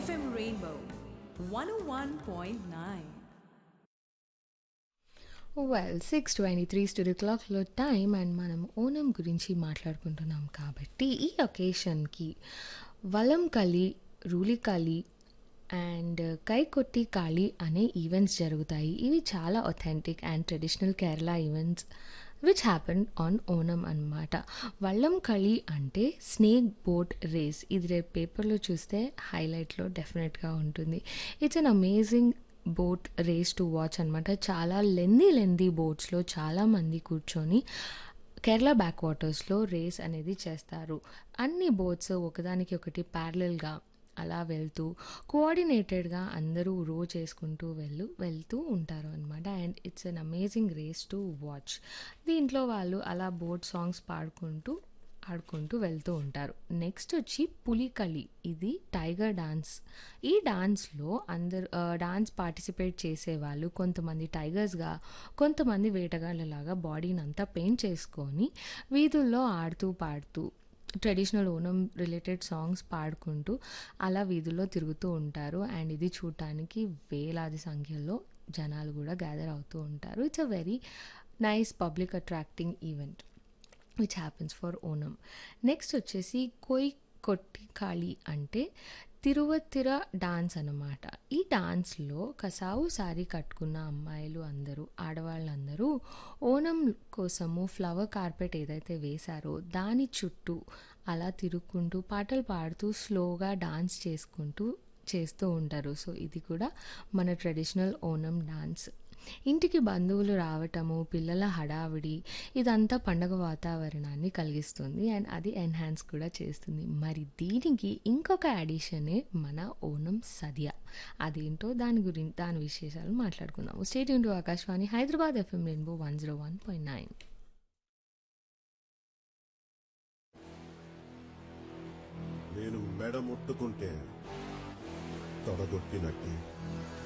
FM Rainbow 101.9. Well six twenty three studio క్లాక్లో time and మనం ఓనం గురించి మాట్లాడుకుంటున్నాం కాబట్టి ఈ ఒకేషన్కి వలం కలి రూలికలి అండ్ కైకొట్టి కాళి అనే ఈవెంట్స్ జరుగుతాయి ఇవి చాలా authentic and traditional Kerala events which happen on Onam అనమాట వల్లం కళి అంటే స్నేక్ బోట్ రేస్ ఇది రేపు పేపర్లో చూస్తే హైలైట్లో డెఫినెట్గా ఉంటుంది it's an amazing boat race to watch అనమాట చాలా లెందీ లెందీ బోట్స్లో చాలామంది కూర్చొని కేరళ బ్యాక్ వాటర్స్లో రేస్ అనేది చేస్తారు అన్ని బోట్స్ ఒకదానికి ఒకటి ప్యారలల్గా అలా వెళ్తూ కోఆర్డినేటెడ్గా అందరూ రో చేసుకుంటూ వెళ్ళు వెళ్తూ ఉంటారు అనమాట and it's an amazing race to watch దీంట్లో వాళ్ళు అలా బోట్ సాంగ్స్ పాడుకుంటూ ఆడుకుంటూ వెళ్తూ ఉంటారు నెక్స్ట్ వచ్చి పులికలి ఇది టైగర్ డాన్స్ ఈ డాన్స్లో అందరు డాన్స్ పార్టిసిపేట్ చేసేవాళ్ళు కొంతమంది టైగర్స్గా కొంతమంది వేటగాళ్ళలాగా బాడీని అంతా పెయింట్ చేసుకొని వీధుల్లో ఆడుతూ పాడుతూ ట్రెడిషనల్ ఓనం రిలేటెడ్ సాంగ్స్ పాడుకుంటూ అలా వీధుల్లో తిరుగుతూ ఉంటారు అండ్ ఇది చూడటానికి వేలాది సంఖ్యలో జనాలు కూడా గ్యాదర్ అవుతూ ఉంటారు it's a very nice public attracting event which happens for Onam next వచ్చేసి కొయ్ కొట్టి కాళి అంటే తిరువతిర డాన్స్ అనమాట ఈ డాన్స్లో కసావు సారీ కట్టుకున్న అమ్మాయిలు అందరూ ఆడవాళ్ళందరూ ఓనం కోసము ఫ్లవర్ కార్పెట్ ఏదైతే వేశారో దాని చుట్టూ అలా తిరుక్కుంటూ పాటలు పాడుతూ స్లోగా డాన్స్ చేసుకుంటూ చేస్తూ ఉంటారు సో ఇది కూడా మన ట్రెడిషనల్ ఓనం డాన్స్ ఇంటికి బంధువులు రావటము పిల్లల హడావిడి ఇదంతా పండగ వాతావరణాన్ని కలిగిస్తుంది అండ్ అది ఎన్హాన్స్ కూడా చేస్తుంది మరి దీనికి ఇంకొక అడిషనే మన ఓనం సద్య అదేంటో దాని గురించి దాని విశేషాలు మాట్లాడుకుందాం stay tuned Akashvani Hyderabad FM rainbow one zero one point nine నేను మెడ ముట్టుకుంటే తొడగొట్టినట్టే